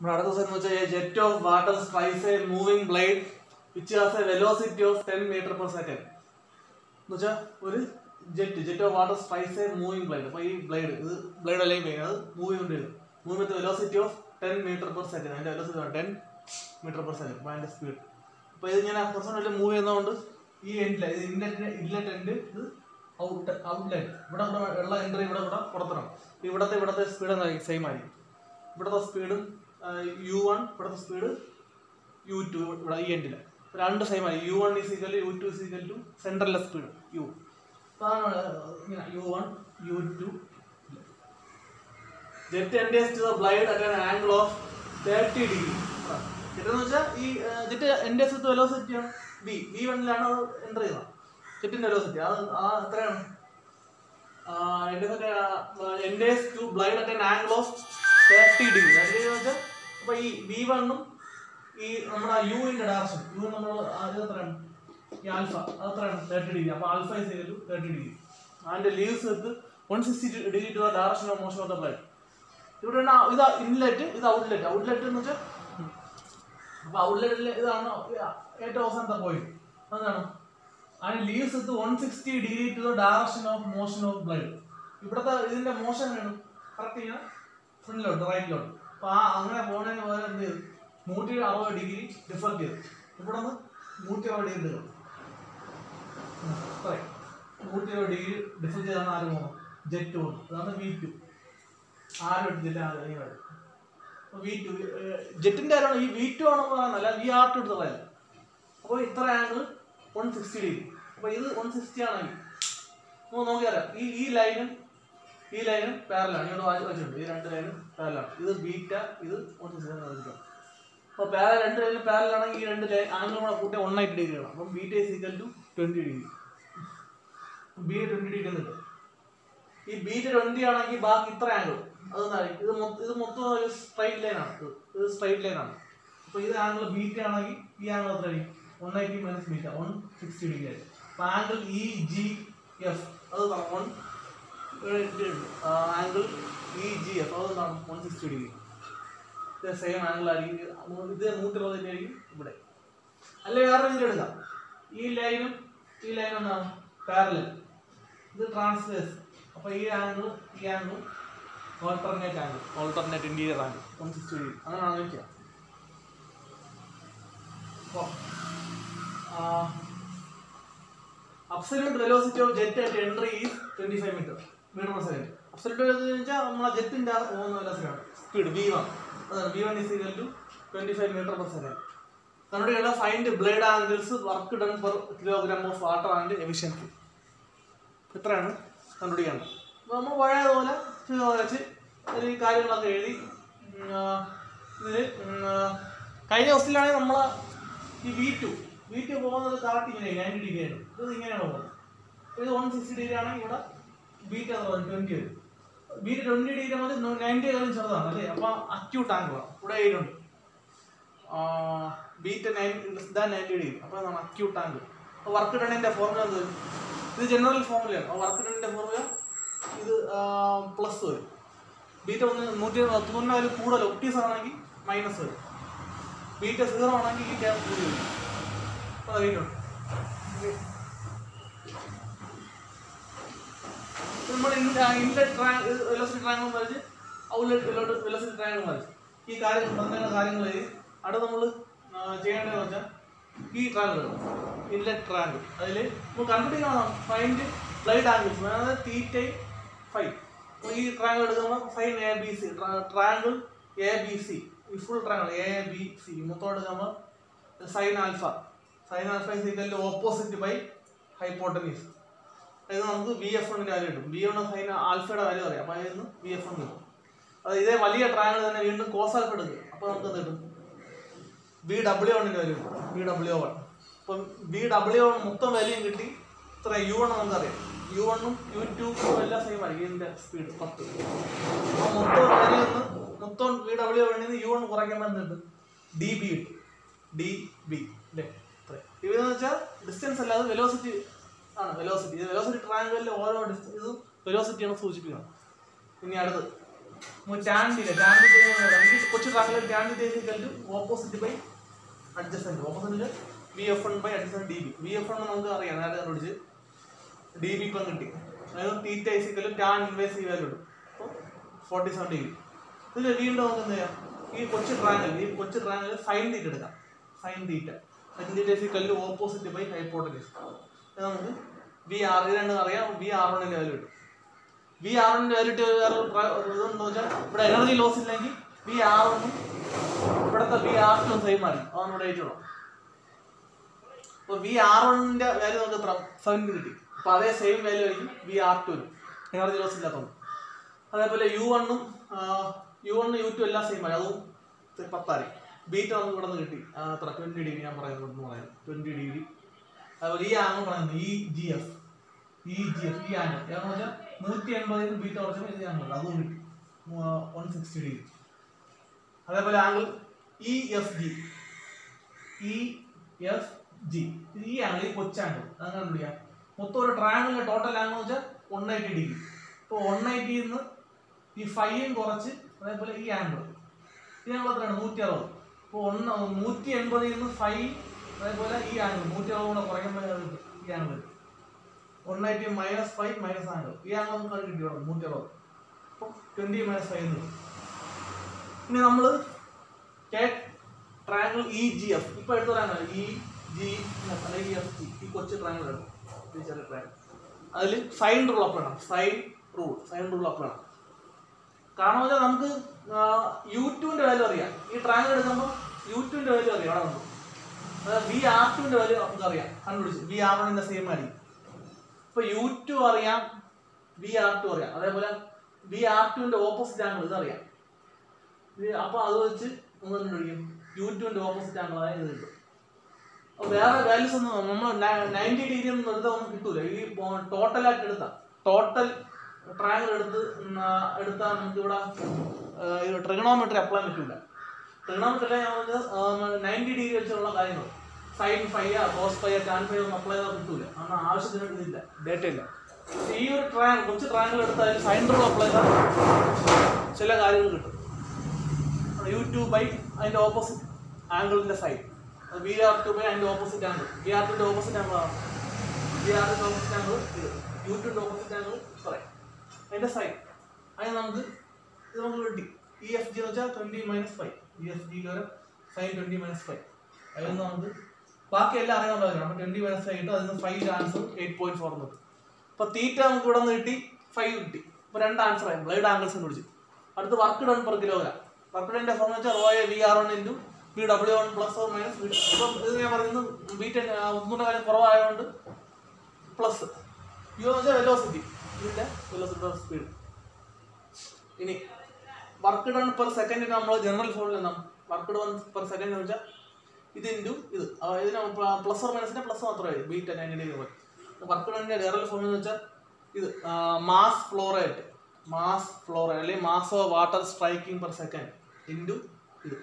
നമ്മുടെ അടുത്ത ദിവസം എന്ന് വെച്ചാൽ jet of water strikes a moving blade which has a velocity of ten metre per second എന്ന് വെച്ചാൽ ഒരു jet jet of water strikes a moving blade അപ്പോൾ ഈ ബ്ലേഡ് ഇത് ബ്ലേഡ് അല്ലെങ്കിൽ മെയിൻ അത് മൂവ് ചെയ്തുകൊണ്ടിരുന്നു move with velocity of ten metre per second അതിൻ്റെ velocity ten metre per second അപ്പോൾ അതിൻ്റെ സ്പീഡ് അപ്പോൾ ഇത് ഇങ്ങനെ കുറച്ച് വലിയ മൂവ് ചെയ്യുന്നതുകൊണ്ട് ഈ എൻഡിൽ ഇത് ഇൻലെറ്റ് ഇൻലെറ്റ് എൻഡ് ഇത് ഔട്ട് ഔട്ട്ലെറ്റ് ഇവിടെ കൂടെ ഉള്ള എൻട്രി ഇവിടെ കൂടെ പുറത്തിടണം ഇവിടത്തെ ഇവിടത്തെ സ്പീഡ് സെയിം ആയിരിക്കും ഇവിടുത്തെ സ്പീഡും യു വൺ ഇവിടുത്തെ സ്പീഡ് യു ടു ഇവിടെ ഈ എൻഡിൽ രണ്ട് സെയിം ആയി U one is equal U two is equal to സെൻട്രലിലെ സ്പീഡ് യു ഇങ്ങനെ U one U two jet enters to the blade at an angle of thirty degree jet എന്ന് വെച്ചാൽ ഈ ജെറ്റ് എൻഡേസ് വിത്ത് വെലോസിറ്റി ആണ് B B വണ്ണിലാണ് അത് enter ചെയ്യുന്നത് ജെറ്റിൻ്റെ വെലോസിറ്റി അത് ആ എത്രയാണ് enters to blade at an angle of thirty degree thirty degree വെച്ചാൽ അപ്പോൾ ഈ ബി വണ്ണും ഈ നമ്മുടെ യുവിൻ്റെ ഡയറക്ഷൻ യു നമ്മൾ അത് എത്രയാണ് ഈ ആൽഫ അത് എത്രയാണ് തേർട്ടി ഡിഗ്രി അപ്പോൾ alpha is equal to thirty degree അതിൻ്റെ leaves with one sixty degree to the direction of motion of the blade ഇവിടെ ഉണ്ട് ആ- ഇത് ഇൻലെറ്റ് ഇത് ഔട്ട്ലെറ്റ് ഔട്ട്ലെറ്റ് എന്ന് വെച്ചാൽ അപ്പോൾ ഔട്ട്ലെറ്റിൽ ഇതാണ് ഏറ്റവും അവസാനത്തെ പോയിന്റ് അതാണ് അതിന് leaves with one sixty degree to the direction of motion of blade ഇവിടുത്തെ ഇതിന്റെ മോഷൻ വേണം കറക്റ്റ് ഇങ്ങനെ ഫ്രണ്ടിലോട്ട് റൈറ്റിലോട്ട് അപ്പോൾ ആ അങ്ങനെ പോകുന്നതിന് പകരം എന്ത് ചെയ്തു നൂറ്റി അറുപത് ഡിഗ്രി ഡിഫർ ചെയ്തു ഇവിടെ നിന്ന് നൂറ്റി അറുപത് ഡിഗ്രി എടുക്കണം നൂറ്റി അറുപത് ഡിഗ്രി ഡിഫർ ചെയ്താണ് ആര് പോകുന്നത് ജെറ്റ് പോകുന്നത് അതാണ് വി ടു ആരും എടുത്തില്ല ആരും വി ടു ജെറ്റിന്റെ കാര്യമാണ് ഈ വി ടു ആണെന്ന് പറയുന്നല്ല വി ആർ ടു എടുത്ത പറയാം അപ്പോൾ ഇത്ര ആംഗിൾ വൺ സിക്സ്റ്റി ഡിഗ്രി അപ്പോൾ ഇത് വൺ സിക്സ്റ്റി ആണെങ്കിൽ നമുക്ക് നോക്കിയാലോ ഈ ഈ ലൈനും ഈ ലൈനും പാരലാണ് ഇവിടെ വായിച്ച് വെച്ചിട്ടുണ്ട് ഈ രണ്ട് ലൈനും പാരലാണ് ഇത് ബീറ്റ ഇത് വൺ സിക്സ്റ്റി വെച്ചിട്ടുണ്ട് അപ്പോൾ പാര രണ്ട് ലൈനും പാരലാണെങ്കിൽ ഈ രണ്ട് ലൈൻ ആംഗിൾ കൂടെ കൂട്ടിയ വൺ എയ്റ്റി ഡിഗ്രി ആണ് അപ്പം beta is equal to twenty degree B twenty degree എന്നിട്ട് ഈ ബീറ്റ് ട്വന്റി ആണെങ്കിൽ ബാക്കി ഇത്ര ആംഗിൾ അത് താഴെ- ഇത് മൊത്തം ഇത് മൊത്തം ഒരു സ്ട്രൈറ്റ് ലൈൻ ആണ് ഇത് ഇത് സ്ട്രൈറ്റ് ലൈൻ ആണ് അപ്പൊ ഇത് ആംഗിൾ ബീറ്റ് ആണെങ്കിൽ ഈ ആംഗിൾ എത്ര one eighty minus beta one sixty degree ആയിട്ട് അപ്പൊ ആംഗിൾ ഇ ജി എഫ് അത് one angle E G F അത് എന്താണ് വൺ സിക്സ്റ്റി ഡിഗ്രി ഇത് സെയിം ആംഗിൾ ആയിരിക്കും ഇത് നൂറ്റി അറുപത് തന്നെ ആയിരിക്കും ഇവിടെ അല്ലെ വേറെ രീതിയിൽ എടുക്കാം ഈ ലൈനും ഈ ലൈനും എന്താണ് പാരലൽ ഇത് ട്രാൻസ്ലേസ് അപ്പോൾ ഈ ആംഗിൾ ഈ angle alternate angle alternate interior angle one sixty degree അങ്ങനെയാണ് വെക്കുക അപ്പോൾ absolute velocity of jet at entry is twenty five metre metre per second absolute velocity എന്ന് വെച്ചാൽ നമ്മളെ ജെറ്റിൻ്റെ പോകുന്ന വെലോസിറ്റി ആണ് സ്പീഡ് വി വൺ അതാണ് V one is equal to twenty five metre per second കണ്ടുപിടിക്കേണ്ട find blade angles work done per kilogram of water and efficiency ഇത്രയാണ് കണ്ടുപിടിക്കേണ്ടത് അപ്പോൾ നമ്മൾ പഴയതുപോലെ ചെയ്ത് വരച്ച് ഒരു കാര്യങ്ങളൊക്കെ എഴുതി ഇതിൽ കഴിഞ്ഞ ദിവസത്തിലാണെങ്കിൽ നമ്മൾ ഈ വി ടു വി ടു പോകുന്നത് കറക്റ്റ് ഇങ്ങനെ നയൻറ്റി ഡിഗ്രി ആണ് ഇത് ഇങ്ങനെയാണ് പോകുന്നത് അപ്പോൾ ഇത് വൺ സിക്സ്റ്റി ഡിഗ്രി ആണെങ്കിൽ ഇവിടെ ബീറ്റ് അത് ട്വൻറ്റി വരും ബീറ്റ് ട്വൻറ്റി ഡിഗ്രി മതി നയൻറ്റി ഏതായാലും ചെറുതാണ് അല്ലേ അപ്പോൾ അക്യൂട്ട് ആംഗിളാണ് ഇവിടെ എഴുതുണ്ട് beta nine than ninety degree അപ്പോൾ എന്താണ് അക്യൂട്ട് ആംഗിൾ അപ്പോൾ വർക്ക് ഡണ്ണിൻ്റെ ഫോർമുല എന്ത് വരും ഇത് ജനറൽ ഫോർമുലയാണ് അപ്പോൾ വർക്ക് ഡണ്ണിൻ്റെ ഫോർമുല ഇത് പ്ലസ് വരും ബീറ്റ ഒന്ന് നൂറ്റി തൊണ്ണൂറ് കൂടുതൽ ഒക്ടീസ് ആണെങ്കിൽ മൈനസ് വരും ബീറ്റ സീറോ ആണെങ്കിൽ ഈ ഗ്യാപ്പ് കൂടി വരും അപ്പോൾ അറിയുന്നുണ്ട് നമ്മൾ ഇൻലെറ്റ് ട്രാങ് വെലോസിറ്റി ട്രാങ്കിൾ വരച്ച് ഔട്ട്ലെറ്റ് വെലോട്ട് വെലോസിറ്റി ട്രാങ്കിൾ വരച്ച് ഈ കാര്യം തന്ന കാര്യങ്ങൾ അടുത്ത് നമ്മൾ ചെയ്യേണ്ടതെന്ന് വെച്ചാൽ ഈ ട്രാങ്കിൾ ഇൻലെറ്റ് ട്രാങ്കിൾ അതിൽ നമ്മൾ കണ്ടുപിടിക്കണം ഫൈൻഡ് ബ്ലൈഡ് ആംഗിൾസ് അതായത് തീറ്റൈ ഫൈവ് അപ്പോൾ ഈ ട്രാങ്കിൾ എടുക്കുമ്പോൾ fine A B C triangle A B C ഈ full triangle A B C മൊത്തം എടുക്കുമ്പോൾ sine alpha sine alpha is equal opposite by hypotenuse അതായത് നമുക്ക് ബി എഫ് എണ്ണിൻ്റെ വാല്യൂ കിട്ടും ബി എണ്ണ സൈൻ ആൽഫയുടെ വാല്യൂ അറിയാം അപ്പോൾ അതിൽ നിന്ന് ബി എഫ് എൺ കിട്ടും അത് ഇതേ വലിയ ട്രാങ്കിൾ തന്നെ വീണ്ടും കോസ് ആൽഫ എടുക്കും അപ്പോൾ നമുക്ക് എന്ത് കിട്ടും ബി ഡബ്ല്യു വണ്ണിൻ്റെ വാല്യൂ കിട്ടും ബി ഡബ്ല്യു വൺ അപ്പം ബി ഡബ്ല്യു വൺ മൊത്തം വാല്യൂയും കിട്ടി ഇത്ര യു വൺ നമുക്കറിയാം യു വണ്ണും യു ടു എല്ലാം സെയിം ആയിരിക്കും ഇതിൻ്റെ സ്പീഡ് പത്ത് അപ്പോൾ മൊത്തം വാല്യൂ നിന്ന് മൊത്തം ബി ഡബ്ല്യു വണ്ണിൽ നിന്ന് യു വൺ കുറയ്ക്കുമ്പോൾ എന്ത് കിട്ടും ഡി ബി കിട്ടും ഡി ബി അല്ലേ ഇത്രയും ഇതെന്ന് വെച്ചാൽ ഡിസ്റ്റൻസ് അല്ലാതെ വെലോസിറ്റി ആണ് വെലോസിറ്റി ഇത് വെലോസിറ്റി ട്രാങ്കിളിലെ ഓരോ ഡിസ്റ്റൻസ് ഇതും വെലോസിറ്റിയാണ് സൂചിപ്പിക്കുന്നത് ഇനി അടുത്ത് ടാൻ തീറ്റ ടാൻ തീറ്റ കൊച്ചു triangle tan theta opposite by adjacent opposite V F one by adjacent D B V F one നമുക്ക് അറിയാം നേരത്തെ കണ്ടുപിടിച്ച് ഡി ബി ഇപ്പം കിട്ടി അതായത് തീറ്റ ഇസിക്കലും ടാൻ ഇൻവേസീവ് വാല്യൂ ഉണ്ട് അപ്പോൾ ഫോർട്ടി സെവൻ ഡിഗ്രി ഇതിൽ വീണ്ടും നമുക്ക് എന്ത് ചെയ്യാം ഈ കൊച്ചു ട്രാങ്കിൾ ഈ കൊച്ചു ട്രാങ്കിൾ സൈൻ തീറ്റ എടുക്കാം സൈൻ തീറ്റ സൈൻ തീറ്റ ഇസിക്കലിൽ ഓപ്പോസിറ്റ് ബൈ ഹൈപ്പോട്ടനീസ് നമുക്ക് വി ആർ രണ്ട് അറിയാം വി ആർ വണ്ണിൻ്റെ വാല്യൂ കിട്ടും വി ആർ വണ്ണിൻ്റെ വാല്യൂ ഇട്ട് വേറെ ഒരു പ്ര- ഒരു ഇതെന്ന് വെച്ചാൽ ഇവിടെ എനർജി ലോസ് ഇല്ലെങ്കിൽ വി ആർ വണ്ണും ഇവിടുത്തെ വി ആർ ടു സെയിം ആണ് അതാണ് ഇവിടെ എഴുതിയുള്ളത് അപ്പോൾ വി ആർ വണ്ണിന്റെ വാല്യൂ നമുക്ക് എത്ര സെവൻ കിട്ടി അപ്പോൾ അതേ സെയിം വാല്യൂ ആയിരിക്കും വി ആർ ടുവിനും എനർജി ലോസ് ഇല്ലാത്തതുകൊണ്ട് അതേപോലെ യു വണ്ണും യു വണ്ണും യു ടു എല്ലാം സെയിം ആയി അതും ത- പത്തായി ബീറ്റ് നമുക്ക് ഇവിടെ നിന്ന് കിട്ടി ആ, എത്ര ട്വൻറ്റി ഡിഗ്രി ഞാൻ പറയുന്നത് എന്ന് പറയുന്നത് ട്വൻറ്റി ഡിഗ്രി അതുപോലെ ഈ ആംഗിൾ പറയുന്നത് E G F E G F ഈ ആംഗിൾ ഏതാണെന്ന് വെച്ചാൽ നൂറ്റി എൺപതിന് ബീറ്റ് കുറച്ചപ്പോൾ ഇത് ആംഗിൾ അതും കിട്ടി വൺ സിക്സ്റ്റി ഡിഗ്രി അതേപോലെ angle E F G E F G ഇത് ഈ ആംഗിൾ ഈ കൊച്ചാംഗിൾ അങ്ങനെ വിളിക്കാം മൊത്തം ഒരു ട്രയാങ്കിളിന്റെ ടോട്ടൽ ആംഗിൾ വെച്ചാൽ വൺ എയ്റ്റി ഡിഗ്രി ഇപ്പോൾ വൺ എയ്റ്റിയിൽ നിന്ന് ഈ ഫൈവും കുറച്ച് അതേപോലെ ഈ ആംഗിൾ ഈ ആംഗിൾ എത്രയാണ് നൂറ്റി അറുപത് ഇപ്പോൾ ഒന്ന് നൂറ്റി എൺപതിൽ നിന്ന് ഫൈവ് അതേപോലെ ഈ ആംഗിൾ നൂറ്റി അറുപത് കൂടെ കുറയ്ക്കുമ്പോൾ അത് കിട്ടും. ഈ angle one eighty minus five minus angle ഈ ആംഗിൾ നമുക്ക് അത് കിട്ടി വേണം നൂറ്റി അറുപത് അപ്പോൾ ട്വൻറ്റി മൈനസ് ഫൈവ് എന്ന് കിട്ടും. ഇനി നമ്മൾ ട്രയാങ്കിൾ ഇ ജി എഫ് ഇപ്പൊ എടുത്തു പറയാൻ ഇ ജി അല്ലെങ്കിൽ എഫ് ജി ഈ കൊച്ചു ട്രയാങ്കിൾ എടുക്കും ഈ ചെറിയ ട്രയാങ്കിൾ അതിൽ സൈൻ റൂൾ അപ്ലൈ ചെയ്യണം sine rule sine rule apply ചെയ്യണം കാരണം വെച്ചാൽ നമുക്ക് യു ടുവിന്റെ വാല്യൂ അറിയാം ഈ ട്രയാങ്കിൾ എടുക്കുമ്പോൾ യു ടുവിന്റെ വാല്യൂ അറിയാം അവിടെ ഉണ്ട് അതായത് വി ആർ ടുവിന്റെ വാല്യൂ നമുക്ക് അറിയാം കണ്ടുപിടിച്ച് വി ആർ വണ്ണിന്റെ സെയിം ആയിരിക്കും ഇപ്പൊ യു ടു അറിയാം വി ആർ ടു അറിയാം അതേപോലെ വി ആർ ടുവിന്റെ ഓപ്പോസിറ്റ് ആംഗിൾ ഇത് അറിയാം ഇത് അപ്പൊ അത് വെച്ച് നമ്മൾ കണ്ടുപിടിക്കും യു ടുവിന്റെ ഓപ്പോസിറ്റ് ആംഗിൾ ആയ ഇത് കിട്ടും അപ്പൊ വേറെ വാല്യൂസ് ഒന്നും നമ്മൾ നയൻറ്റി ഡിഗ്രി ഒന്നും എടുത്താൽ ഒന്നും കിട്ടൂല ഈ ടോട്ടൽ ആയിട്ട് എടുത്താൽ ടോട്ടൽ ട്രയാങ്കിൾ എടുത്ത് ഉം, ആ, എടുത്താൽ നമുക്ക് ഇവിടെ ട്രിഗണോമെട്രി അപ്ലൈ പറ്റൂല ട്രിഗണോമെട്രി നയൻറ്റി ഡിഗ്രി വെച്ചുള്ള കാര്യങ്ങൾ sine five cos five tan five ഒന്നും അപ്ലൈ ചെയ്താൽ കിട്ടൂല കാരണം ആവശ്യത്തിന് ഇതില്ല ഡേറ്റ ഇല്ല പക്ഷേ ഈ ഒരു ട്രയാങ്കിൾ കുറച്ച് ട്രയാങ്കിൾ എടുത്താൽ സൈൻ റൂൾ അപ്ലൈ ചെയ്താൽ ചില കാര്യങ്ങൾ കിട്ടും യു ടു ബൈ അതിന്റെ ഓപ്പോസിറ്റ് ആംഗിളിന്റെ side V R two by അതിന്റെ ഓപ്പോസിറ്റ് ആംഗിൾ വി ആർ ടുന്റെ ഓപ്പോസിറ്റ് ആംഗിൾ ആണ് വി ആർ ടുന്റെ ഓപ്പോസിറ്റ് ആംഗിൾ ഇത് യു ടുന്റെ ഓപ്പോസിറ്റ് ആംഗിൾ പറയാം അതിന്റെ സൈഡ് അതിന് നമുക്ക് ഇത് നമുക്ക് കിട്ടി ഇ എഫ് ജി എന്ന് വെച്ചാൽ twenty minus five E F G വരെ സൈൻ ട്വന്റി മൈനസ് ഫൈവ് അതിൽ നിന്ന് നമുക്ക് ബാക്കി എല്ലാം അറിയാനുള്ള കാര്യം അപ്പോൾ ട്വന്റി മൈനസ് ഫൈവ് കിട്ടും അതിൽ നിന്ന് five answer eight point four എന്ന് കിട്ടും അപ്പോൾ തീറ്റ നമുക്ക് ഇവിടെ നിന്ന് കിട്ടി ഫൈവ് കിട്ടി അപ്പോൾ രണ്ട് ആൻസർ ആയി ബ്ലൈഡ് ആംഗിൾസ് കണ്ടുപിടിച്ചു അടുത്ത് work done per kilogram work ഡണിന്റെ ഫോം വെച്ചാൽ rho A V R one into V W one plus or minus V ഇപ്പം ഇത് ഞാൻ പറയുന്നത് ബീറ്റ് ഒന്നുകൂടെ കാര്യം കുറവായതുകൊണ്ട് പ്ലസ് യു എന്ന് വെച്ചാൽ വെലോസിറ്റി ഇതിന്റെ വെലോസിറ്റി ഓഫ് സ്പീഡ് ഇനി വർക്ക് ഡൺ പെർ സെക്കൻഡിന് നമ്മൾ ജനറൽ ഫോമിൽ എന്താണ് വർക്ക് ഡൺ പെർ സെക്കൻഡ് എന്ന് വെച്ചാൽ ഇത് ഇൻറ്റു ഇത് അപ്പൊ ഇതിന് പ്ലസ് ഓർ മൈനസിന്റെ പ്ലസ് മാത്രമേ ബീറ്റ് നയൻറ്റി ഡിഗ്രി വർക്ക് ഡണിന്റെ ജനറൽ ഫോം എന്ന് വെച്ചാൽ ഇത് മാസ് ഫ്ലോറേറ്റ് മാസ് ഫ്ലോറേറ്റ് അല്ലെങ്കിൽ mass of water striking per second into ഇത്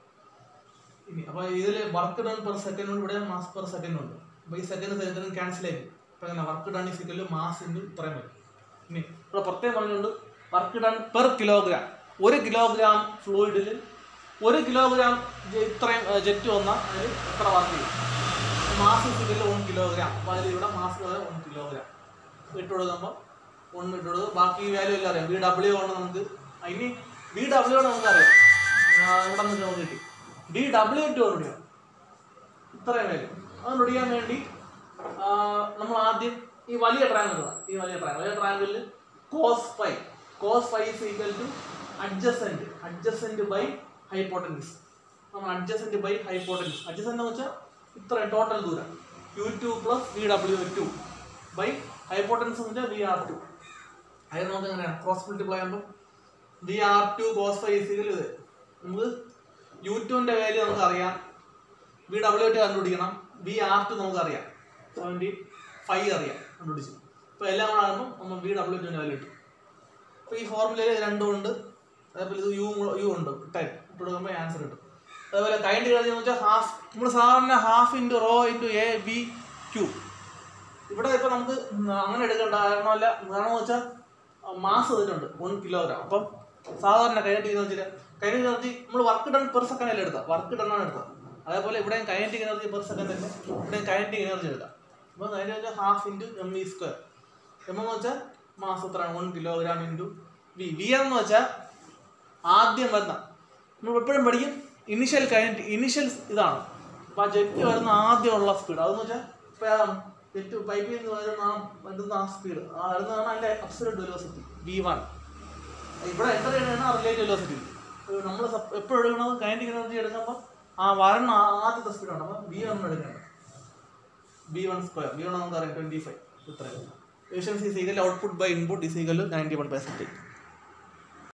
ഇനി അപ്പൊ ഇതിൽ വർക്ക് ഡൺ പെർ സെക്കൻഡ് ഉണ്ട് ഇവിടെ മാസ് പെർ സെക്കൻഡ് ഉണ്ട് അപ്പൊ ഈ സെക്കൻഡ് സെക്കൻഡ് ക്യാൻസൽ ആയി അപ്പൊ എങ്ങനെ work done is equal mass into ഇത്രയും വരും ഇനി ഇവിടെ പ്രത്യേകം പറഞ്ഞുകൊണ്ട് വർക്ക് ഡൺ പെർ കിലോഗ്രാം ഒരു കിലോഗ്രാം ഫ്ലൂയിഡിൽ ഒരു കിലോഗ്രാം ജെ- ഇത്രയും ജെറ്റ് വന്നാൽ അതിൽ എത്ര വർക്ക് ചെയ്യും മാസ് ഇസിക്കൽ വൺ കിലോഗ്രാം അപ്പോൾ അതിൽ ഇവിടെ മാസ് വൺ കിലോഗ്രാം ഇട്ട് കൊടുക്കുമ്പോൾ ഒന്ന് ഇട്ട് കൊടുക്കും ബാക്കി വാല്യൂ എല്ലാം അറിയാം വി ഡബ്ല്യു കൊണ്ട് നമുക്ക് ആ, ഇനി വി ഡബ്ല്യു കൊണ്ട് നമുക്കറിയാം ആ, ഇവിടെ നിന്ന് നമുക്ക് കിട്ടി ഡി ഡബ്ല്യു ഇട്ട് കൊടുക്കണം ഇത്രയും വാല്യൂ അത് കണ്ടുപിടിക്കാൻ വേണ്ടി ആ, നമ്മൾ ആദ്യം ഈ വലിയ ട്രയാങ്കിൾ ഈ വലിയ ട്രയാങ്കിൾ വലിയ ട്രയാങ്കിളിൽ cos five cos five is equal to adjacent adjacent by hypotenuse നമ്മൾ അഡ്ജസെന്റ് ബൈ ഹൈപ്പോട്ടൻസ് അഡ്ജസെന്റ് എന്ന് വെച്ചാൽ ഇത്ര ടോട്ടൽ ദൂരം U two plus V W two by hypotenuse എന്ന് വെച്ചാൽ വി ആർ ടു അത് നമുക്ക് എങ്ങനെയാണ് ക്രോസ് മൾട്ടിപ്ലൈ ചെയ്യുമ്പോൾ V R two cos five is equal ഇത് നമുക്ക് യു ടുവിൻ്റെ വാല്യൂ നമുക്ക് അറിയാം വി ഡബ്ല്യു ടു കണ്ടുപിടിക്കണം വി ആർ ടു നമുക്ക് അറിയാം സെവൻറ്റി ഫൈവ് അറിയാം കണ്ടുപിടിച്ചു അപ്പോൾ എല്ലാം കൂടെ ആകുമ്പോൾ നമ്മൾ വി ഡബ്ല്യു ടുവിൻ്റെ വാല്യൂ കിട്ടും അപ്പോൾ ഈ ഫോർമുലയിൽ രണ്ടും ഉണ്ട് അതേപോലെ ഇത് യു യു ഉണ്ട് ടെൻ ഇട്ട് കൊടുക്കുമ്പോൾ ആൻസർ കിട്ടും അതേപോലെ കൈൻഡ് കളഞ്ഞെന്ന് വെച്ചാൽ ഹാഫ് നമ്മൾ സാധാരണ half into rho into A B Q ഇവിടെ ഇപ്പൊ നമുക്ക് ഉം അങ്ങനെ എടുക്കണ്ട കാരണമല്ല കാരണം എന്ന് വെച്ചാൽ മാസ് തന്നിട്ടുണ്ട് വൺ കിലോഗ്രാം അപ്പം സാധാരണ കൈനറ്റിക് എനർജി കൈനറ്റിക് എനർജി നമ്മൾ വർക്ക് ഡൺ പെർ സെക്കൻഡ് അല്ലേ എടുക്കുക വർക്ക് ഡൺ ആണ് എടുക്കുക അതേപോലെ ഇവിടെ കൈനറ്റിക് എനർജി പെർ സെക്കൻഡ് തന്നെ ഇവിടെ കൈനറ്റിക് എനർജി എടുക്കാം അപ്പോൾ kinetic energy half into M E square M എന്ന് വെച്ചാൽ മാസം എത്രയാണ് one kilogram into V V എന്ന് വെച്ചാൽ ആദ്യം വരുന്ന നമ്മൾ എപ്പോഴും പഠിക്കും ഇനിഷ്യൽ കൈനറ്റ് ഇനിഷ്യൽ ഇതാണ് അപ്പോൾ ആ ജെറ്റ് വരുന്ന ആദ്യമുള്ള സ്പീഡ് അതെന്ന് വെച്ചാൽ ഇപ്പോൾ ഏതാണ് ജെറ്റ് പൈപ്പിൽ നിന്ന് വരുന്ന ആ വരുന്ന ആ സ്പീഡ് ആ വരുന്നതാണ് അതിൻ്റെ അബ്സലൂട്ട് വെലോസിറ്റി വി വൺ ഇവിടെ എൻ്റർ ചെയ്യണതാണ് റിലേറ്റീവ് വെലോസിറ്റി നമ്മൾ എപ്പോഴും എടുക്കുന്നത് കൈനറ്റിക് എനർജി എടുക്കുമ്പോൾ ആ വരണ ആ- ആദ്യത്തെ സ്പീഡാണ് അപ്പോൾ വി വൺ എടുക്കണം B one square B one നമുക്ക് അറിയാം ട്വൻറ്റി ഫൈവ് ഇത്രയും efficiency is equal output by input is equal ninety one percentage